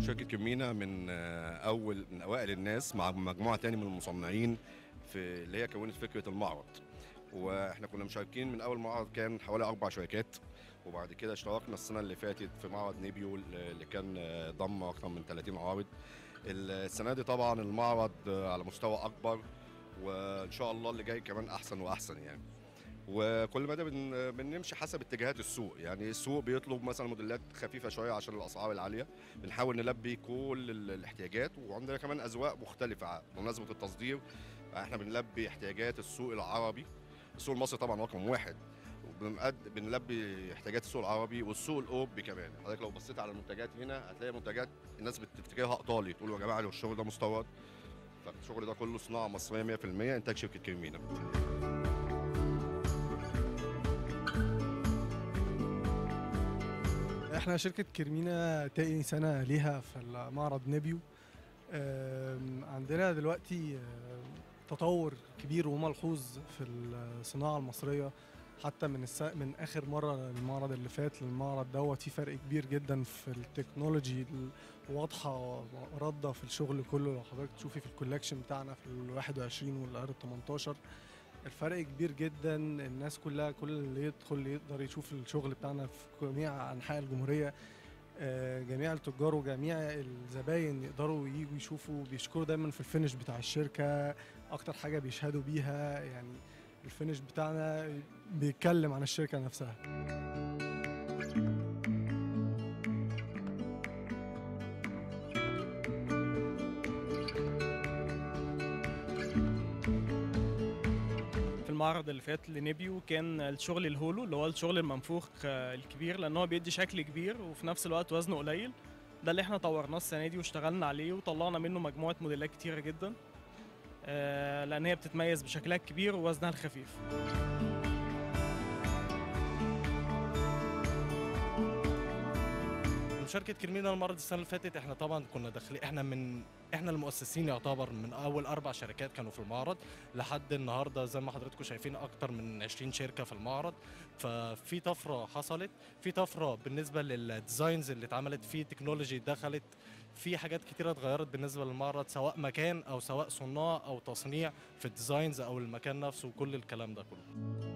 شركة كمينة من آه، أول من أوائل الناس مع مجموعة تاني من المصنعين في اللي هي كونت فكرة المعرض واحنا كنا مشاركين من أول معرض كان حوالي أربع شركات وبعد كده اشتركنا السنة اللي فاتت في معرض نيبيو اللي كان آه، ضم أكثر من 30 عارض السنة دي طبعا المعرض آه، على مستوى أكبر وإن شاء الله اللي جاي كمان أحسن وأحسن يعني وكل مدى بن بنمشي حسب اتجاهات السوق يعني السوق بيطلب مثلا موديلات خفيفه شويه عشان الاسعار العاليه بنحاول نلبي كل ال- الاحتياجات وعندنا كمان اذواق مختلفه بمناسبه التصدير احنا بنلبي احتياجات السوق العربي السوق المصري طبعا رقم واحد وبنقد بنلبي احتياجات السوق العربي والسوق الاوروبي كمان حضرتك لو بصيت على المنتجات هنا هتلاقي منتجات الناس بتفتكرها ايطالي تقول يا جماعه الشغل ده مستورد فالشغل ده كله صناعه مصريه 100% انتاج شركه كريمينا احنا شركة كرمينا تاني سنة ليها في المعرض نيبيو آم، عندنا دلوقتي آم، تطور كبير وملحوظ في الصناعة المصرية حتى من الس... من اخر مرة المعرض اللي فات للمعرض دوت في فرق كبير جدا في التكنولوجي واضحة ردة في الشغل كله لو حضرتك تشوفي في الكولكشن بتاعنا في ال 21 والار 18 الفرق كبير جدا الناس كلها كل اللي يدخل يقدر يشوف الشغل بتاعنا في جميع انحاء الجمهوريه آه، جميع التجار وجميع الزباين يقدروا ييجوا يشوفوا بيشكروا دايما في الفينش بتاع الشركه اكتر حاجه بيشهدوا بيها يعني الفينش بتاعنا بيتكلم عن الشركه نفسها في المعرض اللي فات لنيبيو كان الشغل الهولو اللي هو الشغل المنفوخ آه، الكبير لان هو بيدي شكل كبير وفي نفس الوقت وزنه قليل ده اللي احنا طورناه السنه دي واشتغلنا عليه وطلعنا منه مجموعه موديلات كتيره جدا آه، لان هي بتتميز بشكلها الكبير ووزنها الخفيف مشاركة كرمينا المرض السنة اللي فاتت احنا طبعا كنا داخلين احنا من احنا المؤسسين يعتبر من اول اربع شركات كانوا في المعرض لحد النهارده زي ما حضراتكم شايفين اكتر من 20 شركة في المعرض ففي طفرة حصلت في طفرة بالنسبة للديزاينز اللي اتعملت في تكنولوجي دخلت في حاجات كتيرة اتغيرت بالنسبة للمعرض سواء مكان او سواء صناع او تصنيع في الديزاينز او المكان نفسه وكل الكلام ده كله